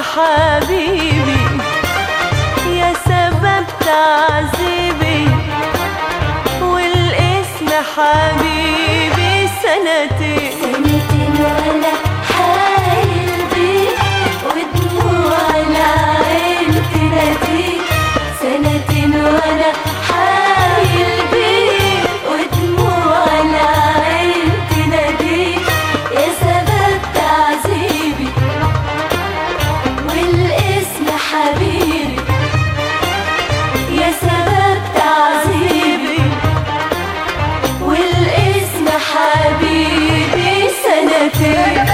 حبيبي يا سبب تعذيبي والاسم حبيبي سنتين سنتين وانا حايل بيك ودموع على عين تناديك سنتين وانا حايل بيك ودموع على عين تناديك يا سبب تعذيبي والاسم حبيبي يا سبب تعذيبي والاسم حبيبي سنتين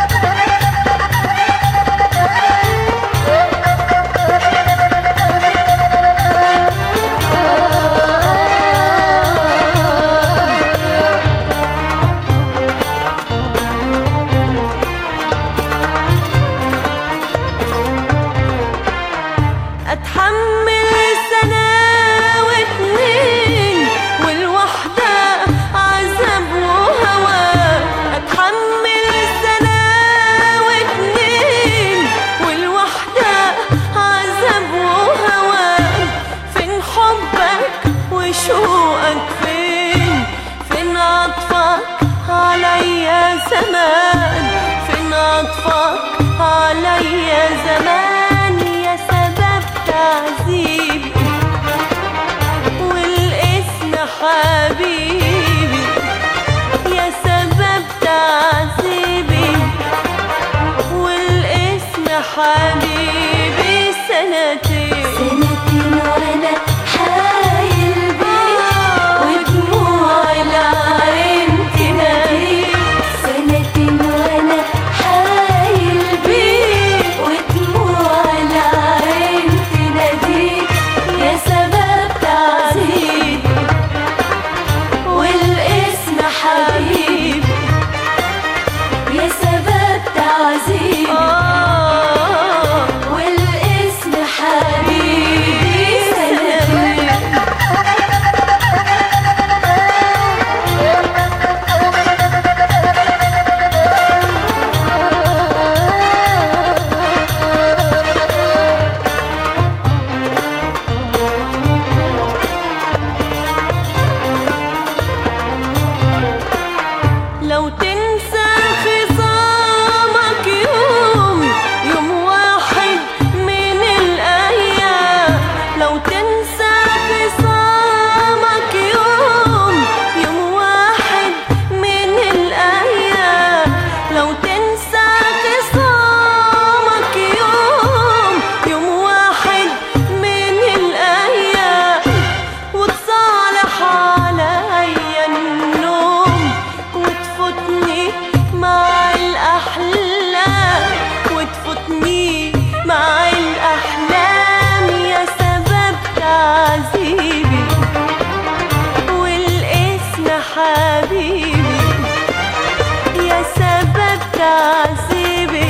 اتحمل سنة واتنين والوحدة عذاب وهوى اتحمل سنة واتنين والوحدة عذاب وهوى فين حبك وشوقك فين فين عطفك عليا زمان فين عطفك عليا زمان يا سبب تعذيبي والاسم حبيبي يا سبب تعذيبي والاسم حبيبي سنتين سنتين وانا حايل بيك ودموع العين تناديك سنتين وانا حايل بيك ودموع العين تناديك يا سبب تعذيبي والاسم حبيبي يا سبب تعذيبي آه والاسم حبيبي سنتين لو تنسى خصامك يوم يوم واحد من الأيام لو تنسى خصامك يوم يوم واحد من الأيام لو تنسى خصامك يوم يوم واحد من الأيام وتصالح عليا النوم وتفوتني مع الأحلام وتفوتني مع الأحلام يا سبب تعذيبي والاسم حبيبي يا سبب تعذيبي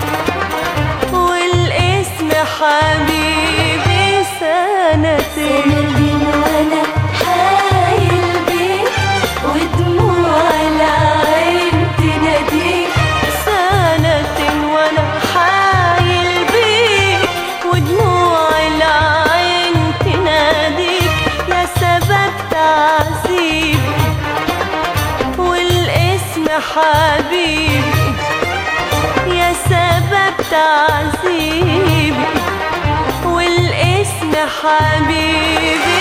والاسم حبيبي سنتين سنتين وانا حايل بيك ودموع العين تناديك سنة وانا حايل بيك ودموع العين تناديك يا سبب تعذيبي والاسم حبيبي يا سبب تعذيبي والاسم حبيبي